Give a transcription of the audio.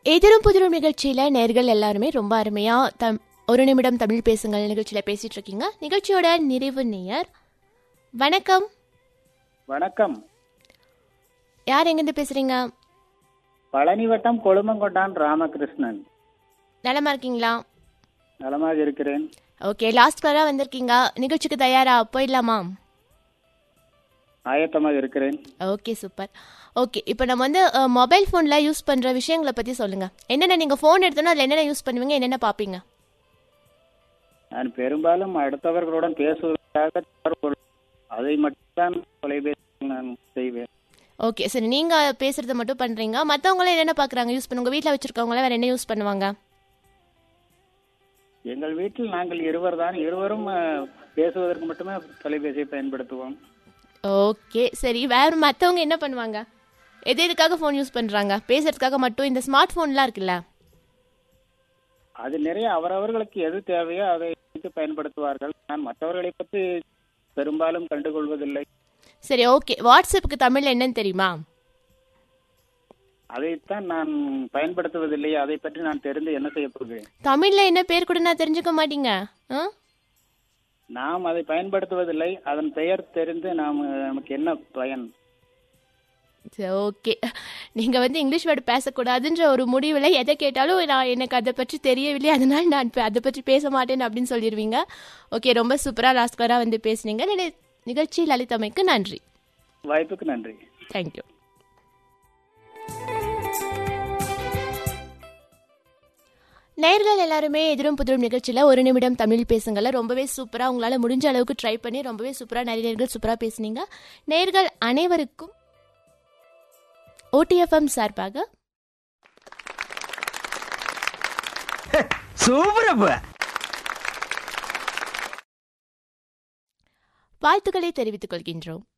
எதிரும் புதிரும் நிகழ்ச்சியில நேர்கள் எல்லாருமே ரொம்ப அருமையா தம் ஒரு நிமிடம் தமிழ் பேசுங்கள் நிகழ்ச்சியில பேசிட்டு இருக்கீங்க நிகழ்ச்சியோட நிறைவு நேயர் வணக்கம் வணக்கம் யார் எங்கிருந்து பேசுறீங்க பழனி வட்டம் கொழுமங்கொண்டான் ராமகிருஷ்ணன் நலமா இருக்கீங்களா நலமாக இருக்கிறேன் ஓகே லாஸ்ட் கலரா வந்திருக்கீங்க நிகழ்ச்சிக்கு தயாரா போயிடலாமா ஆயத்தமாக இருக்கிறேன் ஓகே சூப்பர் ஓகே இப்போ நம்ம வந்து மொபைல் ஃபோனில் யூஸ் பண்ணுற விஷயங்களை பற்றி சொல்லுங்கள் என்னென்ன நீங்கள் ஃபோன் எடுத்தோன்னா அதில் என்னென்ன யூஸ் பண்ணுவீங்க என்னென்ன பார்ப்பீங்க நான் பெரும்பாலும் அடுத்தவர்களுடன் பேசுவதற்காக தொடர்பு- அதை மட்டும்தான் தொலைபேசியில் நான் செய்வேன் ஓகே சரி நீங்கள் பேசுகிறத மட்டும் பண்ணுறீங்க மற்றவங்களாம் என்னென்ன பார்க்குறாங்க யூஸ் பண்ணுங்க வீட்டில் வச்சுருக்கவங்களாம் வேறு என்ன யூஸ் பண்ணுவாங்க எங்கள் வீட்டில் நாங்கள் இருவர் தான் இருவரும் அஹ், பேசுவதற்கு மட்டுமே தொலைபேசியை பயன்படுத்துவோம் ஓகே சரி வேறு மற்றவங்க என்ன பண்ணுவாங்க எது எதுக்காக ஃபோன் யூஸ் பண்ணுறாங்க பேசுறதுக்காக மட்டும் இந்த ஸ்மார்ட் ஃபோன்லாம் இருக்குல்ல அது நிறைய அவரவர்களுக்கு எது தேவையோ அதை வைத்து பயன்படுத்துவார்கள் நான் மற்றவர்களை பற்றி பெரும்பாலும் கண்டுகொள்வதில்லை சரி ஓகே வாட்ஸ்அப்புக்கு தமிழில் என்னன்னு தெரியுமா அதைத்தான் நான் பயன்படுத்துவதில்லை அதை பற்றி நான் தெரிந்து என்ன செய்ய போகிறேன் தமிழில் என்ன பேர் கூட நான் தெரிஞ்சுக்க மாட்டீங்க ஆ நாம் அதை பயன்படுத்துவதில்லை அதன் பெயர் தெரிந்து நாம் நமக்கு என்ன பயன் சரி ஓகே நீங்கள் வந்து இங்கிலீஷ் வேர்டு பேசக்கூடாதுன்ற ஒரு முடிவில் எதை கேட்டாலும் நான் எனக்கு அதை பற்றி தெரியவில்லை அதனால் நான் இப்போ அதை பற்றி பேச மாட்டேன் அப்படின்னு சொல்லிடுவீங்க ஓகே ரொம்ப சூப்பராக லாஸ்ட் கராக வந்து பேசுனீங்க நிலை- நிகழ்ச்சி லலிதமைக்கு நன்றி வாய்ப்புக்கு நன்றி தேங்க்யூ நேர்கள் எல்லாருமே எதிரும் புதிரும் நிகழ்ச்சியில் ஒரு நிமிடம் தமிழ் பேசுங்கள்ல ரொம்பவே சூப்பராக உங்களால் முடிஞ்ச அளவுக்கு ட்ரை பண்ணி ரொம்பவே சூப்பராக நிறைய நேர்கள் சூப்பராக பேசுனீங்க நேர்கள் அனைவருக்கும் ஓடிஎஃப்எம் சார்பாக சூப்பரப்பா வாழ்த்துக்களை தெரிவித்துக் கொள்கின்றோம்